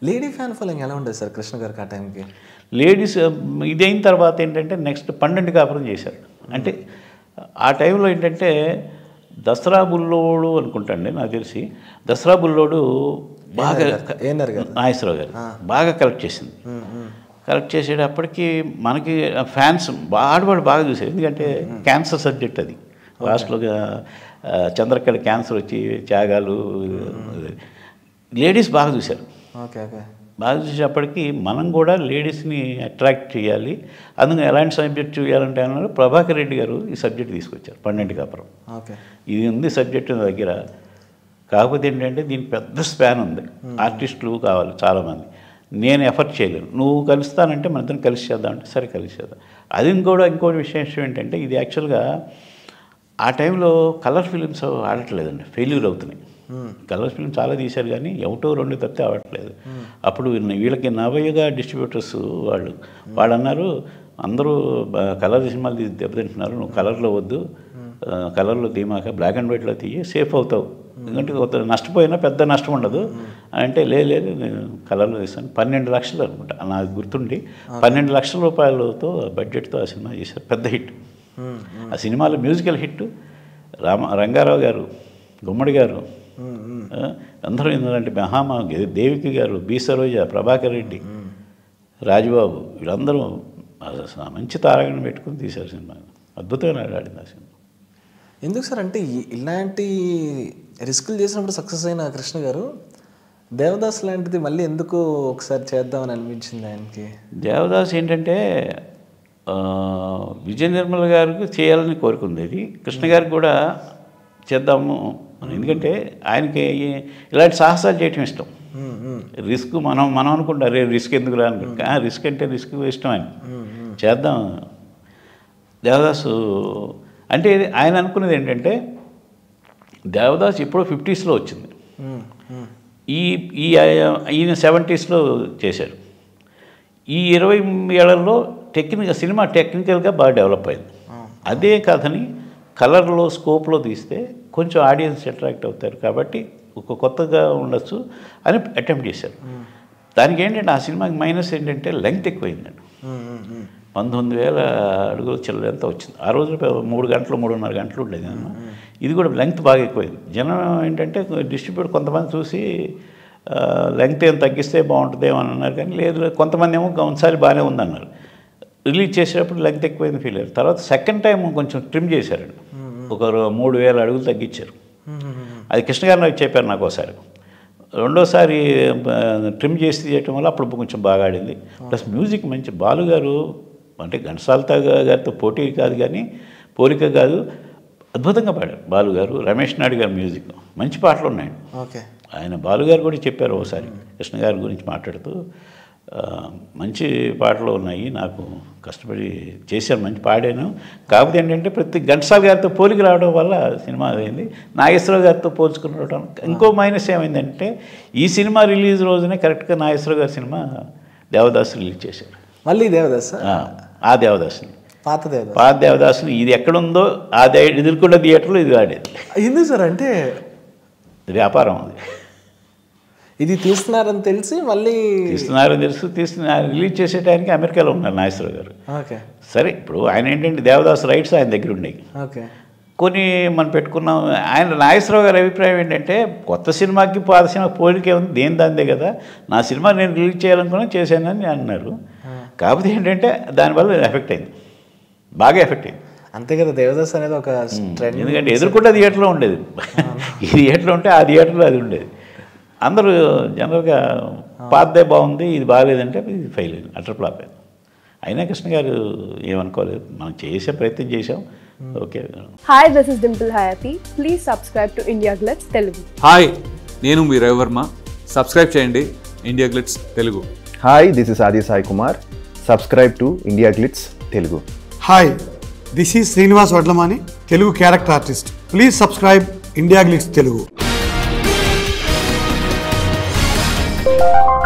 Lady fan following ఎలా ఉండేది sir Krishna గారికి ఆ టైంకి లేడీస్ ఇదైన తర్వాత ఏంటంటే నెక్స్ట్ పన్నెండు కాపురం చేశారు అంటే ఆ టైంలో ఏంటంటే దసరా బుల్లోడు అనుకుంటాండి నాకు తెలిసి దసరా బుల్లోడు బాగా ఏఎన్ఆర్ గారు నాగేశ్వరరావు గారు బాగా కలెక్ట్ చేసింది కలెక్ట్ చేసేటప్పటికి మనకి ఫ్యాన్స్ ఆడవాడు బాగా చూసారు ఎందుకంటే క్యాన్సర్ సబ్జెక్ట్ అది లాస్ట్లో చంద్రకళ క్యాన్సర్ వచ్చి త్యాగాలు లేడీస్ బాగా చూశారు ఓకే ఓకే బాగా చూసేటప్పటికి మనం కూడా లేడీస్ని అట్రాక్ట్ చేయాలి అందుకని ఎలాంటి సబ్జెక్ట్ చేయాలంటే అన్నారు ప్రభాకర్ రెడ్డి గారు ఈ సబ్జెక్ట్ తీసుకొచ్చారు పన్నెండు కాపురం ఓకే ఇది ఉంది సబ్జెక్ట్ నా దగ్గర కాకపోతే ఏంటంటే దీనికి పెద్ద స్పాన్ ఉంది ఆర్టిస్టులు కావాలి చాలామంది నేను ఎఫర్ట్ చేయలేను నువ్వు కలుస్తానంటే మన ఇద్దరం కలిసి చేద్దాం అంటే సరే కలిసి చేద్దాం అది ఇంకోటి ఇంకోటి విశేషం ఏంటంటే ఇది యాక్చువల్గా ఆ టైంలో కలర్ ఫిలిమ్స్ ఆడట్లేదండి ఫెయిల్యూర్ అవుతున్నాయి కలర్ ఫిల్మ్ చాలా తీశారు కానీ ఒకటో రెండు తప్పితే ఆడట్లేదు అప్పుడు వీళ్ళకి నవయ్యగా డిస్ట్రిబ్యూటర్స్ వాళ్ళు వాళ్ళు అన్నారు అందరూ బ- కలర్ సినిమాలు తీసి దెబ్బతింటున్నారు నువ్వు కలర్లో వద్దు ఆ, కలర్లో తీమాక బ్లాక్ అండ్ వైట్లో తీయి సేఫ్ అవుతావు ఎందుకంటే కొంత నష్టపోయినా పెద్ద నష్టం ఉండదు అంటే లేదు లేదు నేను కలర్లో తీస్తాను పన్నెండు లక్షలు అనుకుంటా నాకు గుర్తుండి పన్నెండు లక్షల రూపాయలతో బడ్జెట్తో ఆ సినిమా చేశారు పెద్ద హిట్ ఆ సినిమాలో మ్యూజికల్ హిట్ రామ రంగారావు గారు గుమ్మడి గారు ఆ, అందరూ ఎందుకంటే మహామా దేవికి గారు బి సరోజ ప్రభాకర్ రెడ్డి రాజుబాబు వీళ్ళందరూ అసలు మంచి తారగణం పెట్టుకుని తీశారు సినిమా అద్భుతంగా ఆడింది ఆ సినిమా ఎందుకు సార్ అంటే ఈ- ఇలాంటి రిస్కులు చేసినప్పుడు సక్సెస్ అయిన కృష్ణ గారు దేవదాస్ లాంటిది మళ్ళీ ఎందుకు ఒకసారి చేద్దామని అనిపించింది ఆయనకి దేవదాస్ ఏంటంటే ఆ, విజయ నిర్మల గారికి చేయాలని కోరుకుంది కృష్ణ గారికి కూడా చేద్దాము అని. ఎందుకంటే ఆయనకి ఈ- ఇలాంటి సాహసాలు చేయటం ఇష్టం రిస్క్ మనం మనం అనుకుంటాం రే రిస్క్ ఎందుకు రా అనుకుంటా రిస్క్ అంటే రిస్క్ ఇష్టం ఆయన చేద్దాం దేవదాసు అంటే ఆయన అనుకున్నది ఏంటంటే దేవదాస్ ఎప్పుడో ఫిఫ్టీస్లో వచ్చింది మ్మ్, మ్మ్. ఈ ఈ ఈయన సెవెంటీస్లో చేశారు ఈ ఇరవై ఏళ్లలో టెక్నికల్ సినిమా టెక్నికల్గా బాగా డెవలప్ అయింది అదే కథని కలర్లో స్కోప్లో తీస్తే కొంచెం ఆడియన్స్ అట్రాక్ట్ అవుతారు కాబట్టి ఒక కొత్తగా ఉండొచ్చు అని అటెంప్ట్ చేశారు దానికి ఏంటంటే ఆ సినిమాకి మైనస్ ఏంటంటే లెంగ్త్ ఎక్కువైందండి మ్మ్, మ్మ్, మ్మ్. పంతొమ్మిది వేల అడుగుల చిల్లర ఎంత వచ్చింది ఆ రోజు మూడు గంటలు మూడున్నర గంటలు ఉండేది అన్న ఇది కూడా లెంగ్త్ బాగా ఎక్కువైంది జనం ఏంటంటే డిస్ట్రిబ్యూట్ కొంతమంది చూసి లెంగ్త్ ఏం తగ్గిస్తే బాగుంటుందేమో అని అన్నారు కానీ లేదు లేదు, కొంతమంది ఏమో ఒకసారి బాగానే ఉందన్నారు రిలీజ్ చేసేటప్పుడు లెంగ్త్ ఎక్కువైంది ఫీల్ అయ్యారు తర్వాత సెకండ్ టైం కొంచెం ట్రిమ్ చేశారండి ఒక రో- మూడు వేల అడుగులు తగ్గించారు అది కృష్ణ గారు నాకు చెప్పారు నాకు ఒకసారి రెండోసారి ఆ, ట్రిమ్ చేసి తీయటం వల్ల అప్పుడు కొంచెం బాగా ఆడింది ప్లస్ మ్యూజిక్ మంచి బాలు గారు అంటే ఘంటసాలత గారితో పోటీ కాదు కానీ పోలిక కాదు అద్భుతంగా పాడారు బాలు గారు రమేష్ నాయుడు గారి మ్యూజిక్ మంచి పాటలు ఉన్నాయండి ఓకే ఆయన బాలుగారు కూడా చెప్పారు ఒకసారి కృష్ణ గారి గురించి మాట్లాడుతూ ఆ, మంచి పాటలు ఉన్నాయి నాకు కష్టపడి చేశాను మంచి పాడాను కాకపోతే ఏంటంటే ప్రతి ఘంటసాల గారితో పోలిక రావడం వల్ల సినిమా అయింది నాగేశ్వరరావు గారితో పోల్చుకునడం ఇంకో మైనస్ ఏమైందంటే ఈ సినిమా రిలీజ్ రోజునే కరెక్ట్గా నాగేశ్వరరావు గారి సినిమా దేవదాస్ రిలీజ్ చేశారు మళ్ళీ దేవదాస్ సార్ ఆ, ఆ దేవదాస్ని పాత దేవదాస్ పాత దేవదాస్ని ఇది ఎక్కడుందో ఆ దే ఎదుర్కొన్న థియేటర్లో ఇది ఆడేది ఎందుకు సార్ అంటే వ్యాపారం అది ఇది తీస్తున్నారని తెలిసి మళ్ళీ తీస్తున్నారని తెలుసు తీస్తున్నారు రిలీజ్ చేసే టైంకి అమెరికాలో ఉన్నారు నాగేశ్వరరావు గారు ఓకే సరే ఇప్పుడు ఆయన ఏంటంటే దేవదాస్ రైట్స్ ఆయన దగ్గర ఉన్నాయి ఓకే కొన్ని మనం పెట్టుకున్నాం ఆయన నాగేశ్వరరావు గారి అభిప్రాయం ఏంటంటే కొత్త సినిమాకి పాత సినిమా పోలికే ఉంది దేని దాందే కదా నా సినిమా నేను రిలీజ్ చేయాలనుకున్నా చేశానని అన్నారు కాకపోతే ఏంటంటే దానివల్ల ఎఫెక్ట్ అయింది బాగా ఎఫెక్ట్ అయింది అంతే కదా దేవదాస్ అనేది ఒక ట్రెండ్ ఎందుకంటే ఎదుర్కొంటే థియేటర్లో ఉండేది ఈ థియేటర్లో ఉంటే ఆ థియేటర్లో అది ఉండేది అందరూ జనరల్గా పాతదే బాగుంది ఇది బాగాలేదంటే ఇది ఫెయిల్ అయింది అటర్ ఫ్లాప్ అయింది అయినా కృష్ణ గారు ఏమనుకోలేదు మనం చేసే ప్రయత్నం చేసాం okay Hi, this is Dimple Hayati. Please subscribe to India Glitz Telugu. Hi నేను మీ రవివర్మ సబ్స్క్రైబ్ చేయండి India Glitz Telugu hi this is Aadi Sai Kumar subscribe to India Glitz Telugu hi this is Srinivas Vadlamani Telugu character artist please subscribe India Glitz Telugu